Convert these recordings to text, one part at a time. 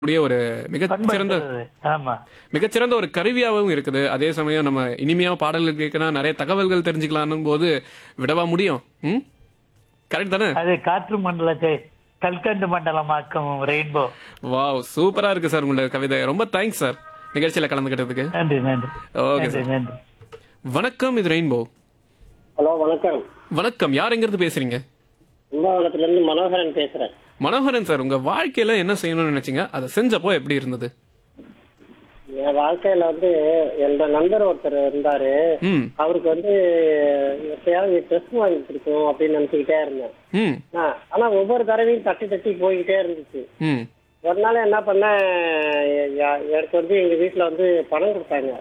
கூடிய ஒரு மிகச்சிறந்த பண்படுத்துறது. ஆமா மிகச்சிறந்த ஒரு கருவியாகவும் இருக்குது அதே சமயம் நம்ம இனிமையா பாடல்கள் கேட்கணும் நிறைய தகவல்கள் தெரிஞ்சுக்கலாம்னும் போது விடவா முடியும் ம் கரெக்ட் தானே அது காற்று மண்டலத்தை கல்கண்டு மண்டலமாக்கும் ரெயின்போ வாவ் சூப்பரா இருக்கு சார் உங்களோட கவிதை ரொம்ப தேங்க்ஸ் சார் நிகழ்ச்சியில கலந்துக்கிட்டதுக்கு நன்றி நன்றி ஓகே நன்றி சார் நன்றி வணக்கம் இது ரெயின்போ ஹலோ வணக்கம் வணக்கம் யார் எங்க இருந்து பேசுறீங்க கும்பகோணத்துல இருந்து மனோகரன் பேசுறேன் மனோகரன் சார் உங்க வாழ்க்கையில என்ன செய்யணும்னு நினைச்சீங்க அதை செஞ்சப்போ எப்படி இருந்தது என் வாழ்க்கையில வந்து என்னோட நண்பர் ஒருத்தர் இருந்தாரு ம் அவருக்கு வந்து எப்பயாவது ட்ரெஸ் வாங்கி கொடுக்கணும் அப்படின்னு நினைச்சுக்கிட்டே இருந்தேன் ம் ஆ, ஆனா ஒவ்வொரு தடவையும் தட்டி தட்டி போய்கிட்டே இருந்துச்சு ம் ஒரு நாள் என்ன பண்ணேன் எ- எ- எனக்கு வந்து எங்க வீட்டுல வந்து பணம் கொடுத்தாங்க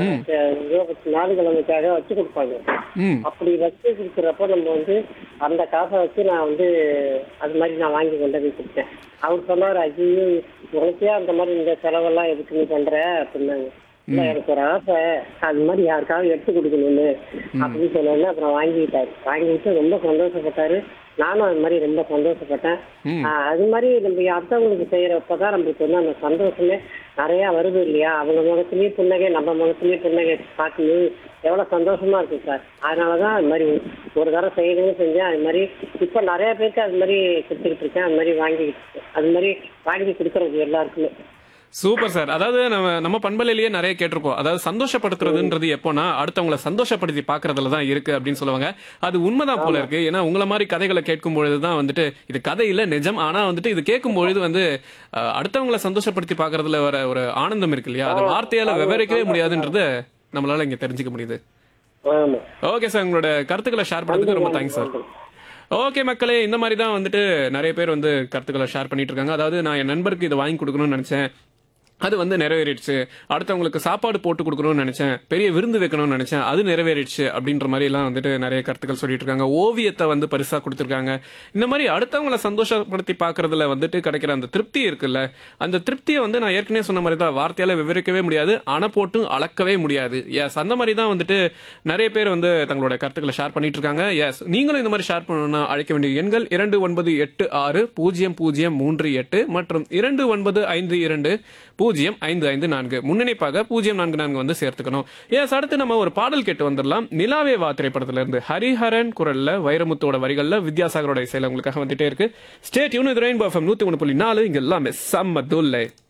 ஞாயிற்றுக்கிழமைக்காக வச்சு கொடுப்பாங்க ம் அப்படி வச்சு கொடுக்குறப்ப நம்ம வந்து அந்த காசை வச்சு நான் வந்து அது மாதிரி நான் வாங்கி கொண்டு போய் கொடுத்தேன் அவர் சொன்னார் ஐயோ உனக்கே அந்த மாதிரி இந்த செலவெல்லாம் எதுக்கு நீ பண்ற அப்படின்னாங்க இல்ல எனக்கு ஒரு ஆசை அது மாதிரி யாருக்காவது எடுத்து கொடுக்கணும்னு அப்படின்னு சொன்னோன்னே அப்புறம் வாங்கிட்டாரு வாங்கிட்டு ரொம்ப சந்தோஷப்பட்டாரு நானும் அது மாதிரி ரொம்ப சந்தோஷப்பட்டேன் ம். ஆஹ் அது மாதிரி நம்ம அடுத்தவங்களுக்கு செய்யறப்பதான் நம்மளுக்கு வந்து அந்த சந்தோஷமே நிறைய வருது இல்லையா அவங்க முகத்திலயே புன்னகை நம்ம முகத்திலயே புன்னகை பார்க்கணும் எவ்வளவு சந்தோஷமா இருக்கு சார் அதனாலதான் அது மாதிரி ஒரு தடவை செய்யணும்னு செஞ்சேன் அது மாதிரி இப்ப நிறைய பேருக்கு அது மாதிரி கொடுத்துக்கிட்டு இருக்கேன் அது மாதிரி வாங்கி அது மாதிரி வாங்கி கொடுக்கறது எல்லாருக்குமே சூப்பர் சார் அதாவது நம்ம நம்ம பண்பலையிலேயே நிறைய கேட்டிருப்போம் அதாவது சந்தோஷப்படுத்துறதுன்றது எப்போனா அடுத்தவங்களை சந்தோஷப்படுத்தி பாக்குறதுல தான் இருக்கு அப்படின்னு சொல்லுவாங்க அது உண்மைதான் போல இருக்கு ஏன்னா உங்களை மாதிரி கதைகளை கேட்கும் பொழுது தான் வந்துட்டு இது கதை இல்ல நிஜம் ஆனா வந்துட்டு இது கேட்கும் பொழுது வந்து அஹ், அடுத்தவங்களை சந்தோஷப்படுத்தி பாக்குறதுல வர ஒரு ஆனந்தம் இருக்கு இல்லையா அது வார்த்தையால விவரிக்கவே முடியாதுன்றது நம்மளால இங்க தெரிஞ்சுக்க முடியுது ஆமா ஓகே சார் உங்களோட கருத்துக்களை ஷேர் பண்ணதுக்கு ரொம்ப தேங்க்ஸ் சார் ஓகே மக்களே இந்த மாதிரி தான் வந்துட்டு நிறைய பேர் வந்து கருத்துக்களை ஷேர் பண்ணிட்டு இருக்காங்க அதாவது நான் என் நண்பருக்கு இதை வாங்கி கொடுக்கணும்னு நினைச்சேன் அது வந்து நிறைவேறிடுச்சு அடுத்தவங்களுக்கு சாப்பாடு போட்டு கொடுக்கணும்னு நினைச்சேன் பெரிய விருந்து வைக்கணும்னு நினைச்சேன் அது நிறைவேறிடுச்சு அப்படின்ற மாதிரி எல்லாம் வந்துட்டு நிறைய கருத்துக்கள் சொல்லிட்டு இருக்காங்க ஓவியத்தை வந்து பரிசா கொடுத்துருக்காங்க இந்த மாதிரி அடுத்தவங்களை சந்தோஷப்படுத்தி பார்க்கறதுல வந்துட்டு கிடைக்கிற அந்த திருப்தி இருக்குல்ல அந்த திருப்தியை வந்து நான் ஏற்கனவே சொன்ன மாதிரி தான் வார்த்தையால விவரிக்கவே முடியாது அணை போட்டும் அளக்கவே முடியாது எஸ் அந்த மாதிரி தான் வந்துட்டு நிறைய பேர் வந்து தங்களோட கருத்துக்களை ஷேர் பண்ணிட்டு இருக்காங்க எஸ் நீங்களும் இந்த மாதிரி ஷேர் பண்ணணும்னா அழைக்க வேண்டிய எண்கள் இரண்டு ஒன்பது எட்டு ஆறு பூஜ்ஜியம் பூஜ்ஜியம் மூன்று எட்டு மற்றும் இரண்டு ஒன்பது ஐந்து இரண்டு பூஜ்ஜியம் ஐந்து ஐந்து நான்கு முன்னிணைப்பாக பூஜ்ஜியம் நான்கு நான்கு வந்து சேர்த்துக்கணும் எஸ் அடுத்து நம்ம ஒரு பாடல் கேட்டு வந்துடலாம் நிலாவே வா திரைப்படத்துல இருந்து ஹரிஹரன் குரல்ல வைரமுத்தோட வரிகள்ல வித்யாசாகரோட இசையில உங்களுக்காக வந்துட்டே இருக்கு ஸ்டேட் யூனிட் ரெயின்போ எஃப்எம் நூத்தி ஒன்று புள்ளி நாலு இங்க எல்லாமே செம்ம துல்லை